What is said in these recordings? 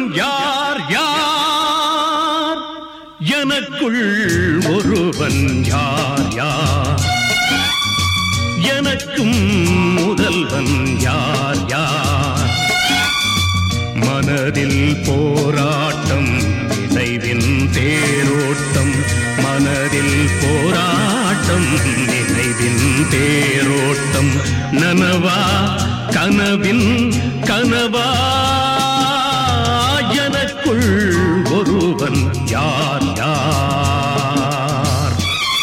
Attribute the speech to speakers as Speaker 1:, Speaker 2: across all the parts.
Speaker 1: யார் யார் எனக்குள் ஒருவன் யார் யார் எனக்கும் முதல்வன் யார் யார் மனதில் போராட்டம் நினைவின் தேரோட்டம் மனதில் போராட்டம் நினைவின் தேரோட்டம் நனவா கனவின் கனவா எனக்குள் ஒருவன் யார் யார்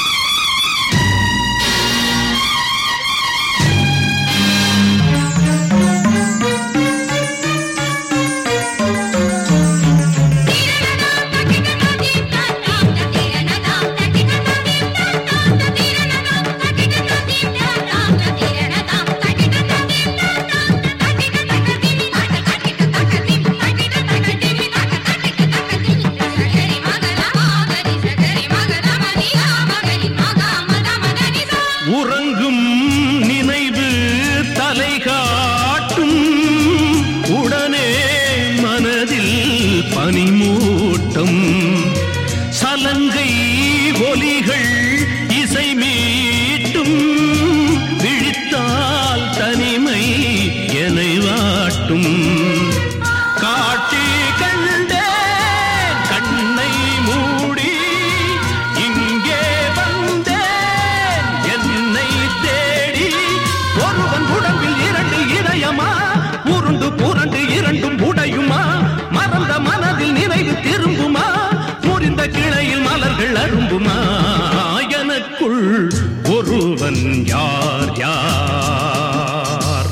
Speaker 1: உறங்கும் நினைவு தலை காட்டும் உடனே மனதில் பனிமூட்டம் சலங்கை ஒலிகள் இசை மீட்டும் விழித்தால் தனிமை என்னை வாட்டும் காட்சி கண்டேன் கண்ணை மூடி இங்கே வந்தேன் என்னை தேடி ஒருவன் உடம்பில் இரண்டு இதயமா உருண்டு புரண்டு இரண்டும் உடையுமா மறந்த மனதில் நினைவு திரும்புமா முறிந்த கிளையில் மலர்கள் அரும்புமா எனக்குள் ஒருவன் யார் யார்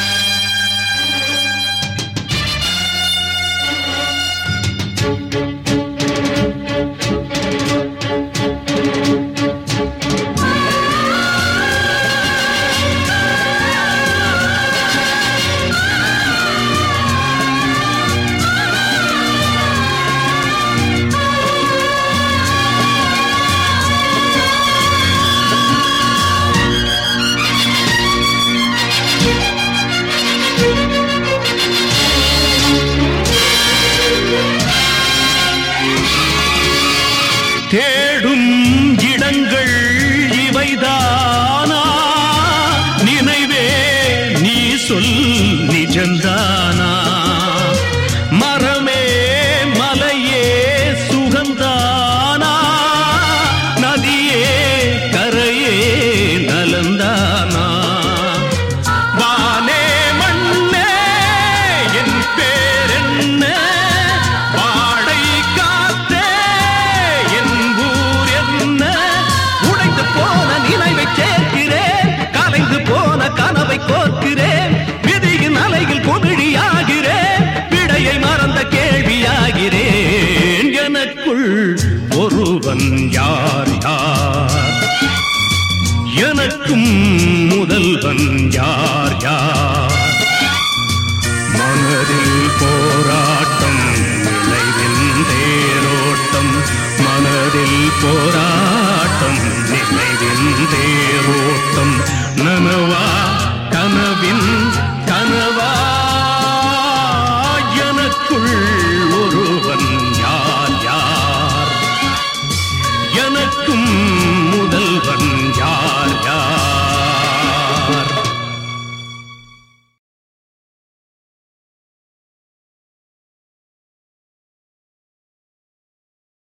Speaker 1: தேடும் இடங்கள் இவைதானா நினைவே நீ சொல் நிஜந்தானா மரமே மலையே சுகந்தானா நதியே கரையே நலந்தானா வானே மண்ணே என் பேரென்ன வாடை காத்தே என் ஊர் என்ன உடைந்து போன நினைவை சேர்க்கிறேன் கலைந்து போன கனவை கோர்க்கிறேன் விதியின் அலையில் குமிழியாகிறேன் விடையை மறந்த கேள்வியாகிறேன் எனக்குள் ஒருவன் யார் யார் எனக்கும் முதல்வன் யார் யார் மனதில் போராட்டம் நினைவின் தேரோட்டம் மனதில் போராட்டம் நினைவின் தேரோட்டம் நனவா